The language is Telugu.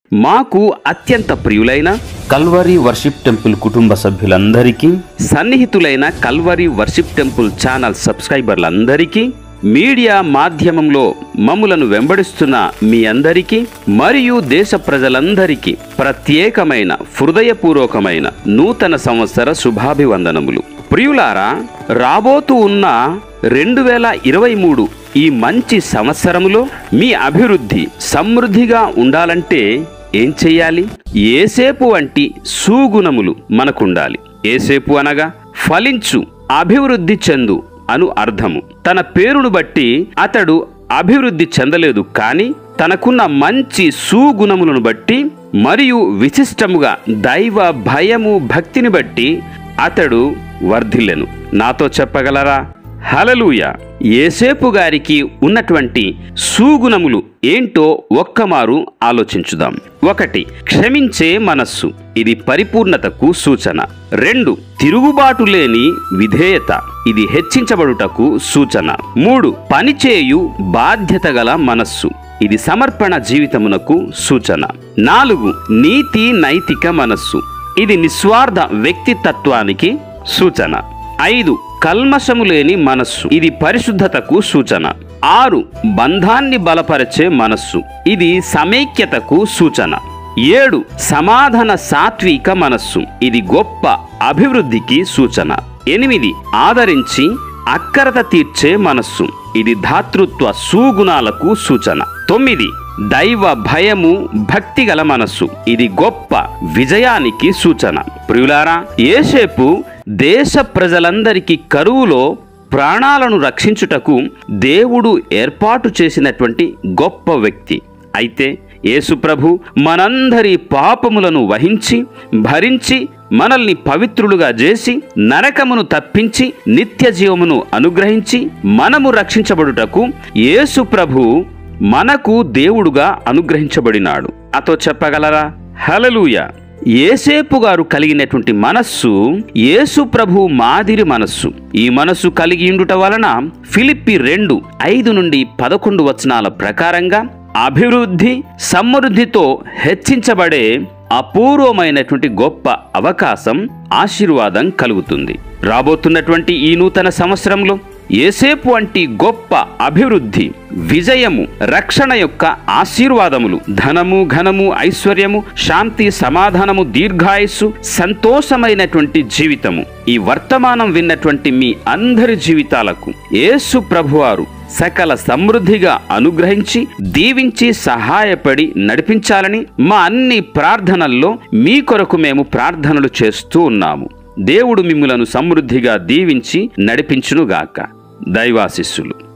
మాకు అత్యంత ప్రియులైన కల్వరీ వర్షిప్ టెంపుల్ కుటుంబ సభ్యులందరికీ సన్నిహితులైన కల్వరి వర్షిప్ టెంపుల్ ఛానల్ సబ్స్క్రైబర్లందరికీ మీడియా మాధ్యమంలో మమ్ములను వెంబడిస్తున్న మీ అందరికీ మరియు దేశ ప్రజలందరికీ ప్రత్యేకమైన హృదయపూర్వకమైన నూతన సంవత్సర శుభాభివందనములు ప్రియులారా రాబోతూ ఉన్న రెండు వేల ఇరవై మూడు ఈ మంచి సంవత్సరములో మీ అభివృద్ధి సమృద్ధిగా ఉండాలంటే ఏం చెయ్యాలి ఏసేపు వంటి సుగుణములు మనకుండాలి ఏసేపు అనగా ఫలించు అభివృద్ధి చెందు అను అర్థము తన పేరును బట్టి అతడు అభివృద్ధి చెందలేదు కానీ తనకున్న మంచి సుగుణములను బట్టి మరియు విశిష్టముగా దైవ భయము భక్తిని బట్టి అతడు వర్ధిల్లెను నాతో చెప్పగలరా హలలుయ ఏసేపు గారికి ఉన్నటువంటి సుగుణములు ఏంటో ఒక్కమారు ఆలోచించుదాం ఒకటి క్షమించే మనస్సు ఇది పరిపూర్ణతకు సూచన రెండు తిరుగుబాటు లేని విధేయత ఇది హెచ్చించబడుటకు సూచన మూడు పనిచేయు బాధ్యత గల మనస్సు ఇది సమర్పణ జీవితమునకు సూచన నాలుగు నీతి నైతిక మనస్సు ఇది నిస్వార్థ వ్యక్తితత్వానికి సూచన ఐదు కల్మషము లేని మనస్సు ఇది పరిశుద్ధతకు సూచన ఆరు బంధాన్ని బలపరిచే మనస్సు ఇది సమైక్యతకు సూచన ఏడు సమాధాన సాత్విక మనస్సు ఇది గొప్ప అభివృద్ధికి సూచన ఎనిమిది ఆదరించి అక్కరత తీర్చే మనస్సు ఇది ధాతృత్వ సుగుణాలకు సూచన తొమ్మిది దైవ భయము భక్తి గల మనస్సు ఇది గొప్ప విజయానికి సూచన ప్రియులారా ఏసేపు దేశ ప్రజలందరికీ కరువులో ప్రాణాలను రక్షించుటకు దేవుడు ఏర్పాటు చేసినటువంటి గొప్ప వ్యక్తి అయితే యేసుప్రభు మనందరి పాపములను వహించి భరించి మనల్ని పవిత్రులుగా చేసి నరకమును తప్పించి నిత్య జీవమును అనుగ్రహించి మనము రక్షించబడుటకు యేసు ప్రభు మనకు దేవుడుగా అనుగ్రహించబడినాడు అతో చెప్పగలరా హలలుయ ఏసేపు గారు కలిగినటువంటి మనస్సు యేసు ప్రభు మాదిరి మనస్సు ఈ మనస్సు కలిగి ఉండుట వలన ఫిలిప్పి రెండు ఐదు నుండి పదకొండు వచనాల ప్రకారంగా అభివృద్ధి సమృద్ధితో హెచ్చించబడే అపూర్వమైనటువంటి గొప్ప అవకాశం ఆశీర్వాదం కలుగుతుంది రాబోతున్నటువంటి ఈ నూతన సంవత్సరంలో ఏసేపు వంటి గొప్ప అభివృద్ధి విజయము రక్షణ యొక్క ఆశీర్వాదములు ధనము ఘనము ఐశ్వర్యము శాంతి సమాధానము దీర్ఘాయుస్సు సంతోషమైనటువంటి జీవితము ఈ వర్తమానం విన్నటువంటి మీ అందరి జీవితాలకు యేసు ప్రభువారు సకల సమృద్ధిగా అనుగ్రహించి దీవించి సహాయపడి నడిపించాలని మా అన్ని ప్రార్థనల్లో మీ కొరకు మేము ప్రార్థనలు చేస్తూ ఉన్నాము దేవుడు మిమ్ములను సమృద్ధిగా దీవించి నడిపించునుగాక దైవాశిస్సులు